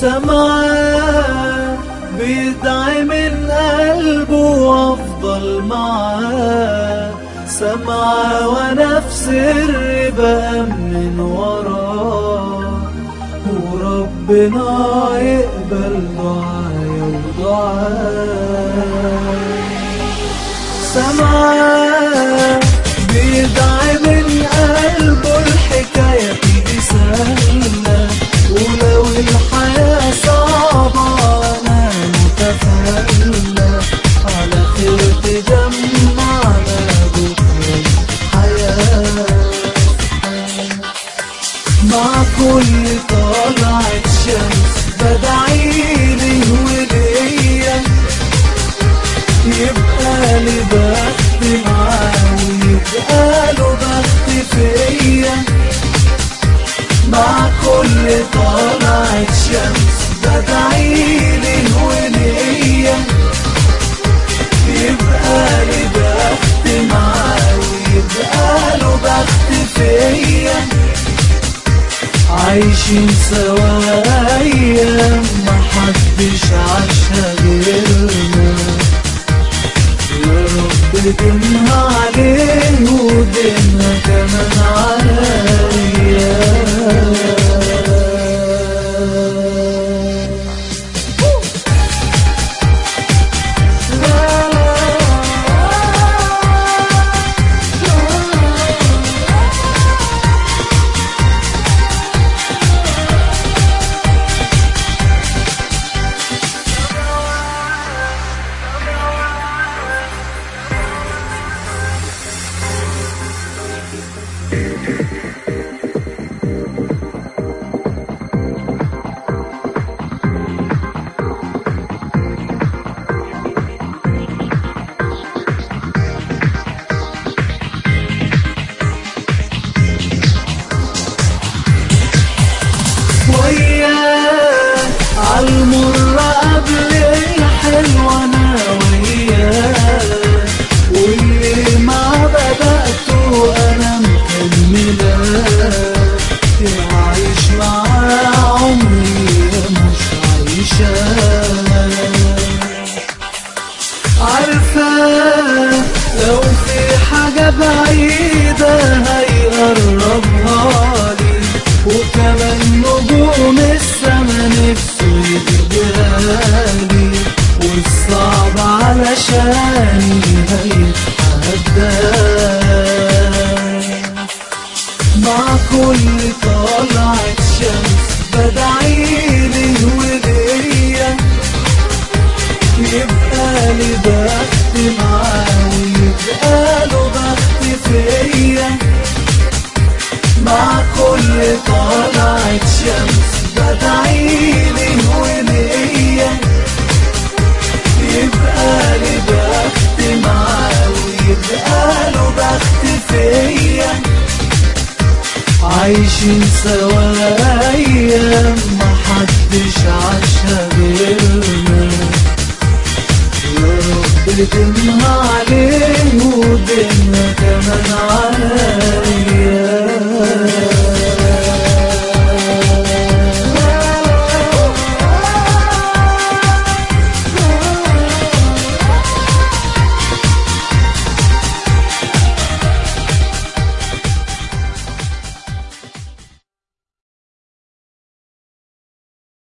سمعان بيدعي من قلبه وافضل معاه سمعة وانا في سر بأمن وراه وربنا يقبل دعايا ودعاء سمعة بيدعي من قلبه الحكاية تيجي سهلة ولو الحياة صعبة أنا متفائلة على خير تجمعنا بكرة الحياة مع كل طلعة شمس بدعيلي وليا يبقى لي بخت معاه ويبقى له بخت فيا مع كل طلعة شمس بدعيلي وليا يبقى لي بخت معاه ويبقى له بخت فيا عايشين سوا ايام محدش عاشها غيرنا يا رب دينها عليه ودينها كمان عليا وياه عالمر قبل الحلو انا وياه واللي ما بدأته انا مكملاه عايش معاه عمري مش عايشاه عارفة لو في حاجة بعيدة هيقربها لي وكمان نجوم السما نفسه يجيبهالي والصعب علشاني هيتحدى مع كل طلعة شمس بدعيلي وليا يبقى لي بخت معاه ويبقى له بخت فيا مع كل طلعة شمس بدعيلي وليا يبقى لي بخت معاه ويبقى له بخت فيا عايشين سوا ايام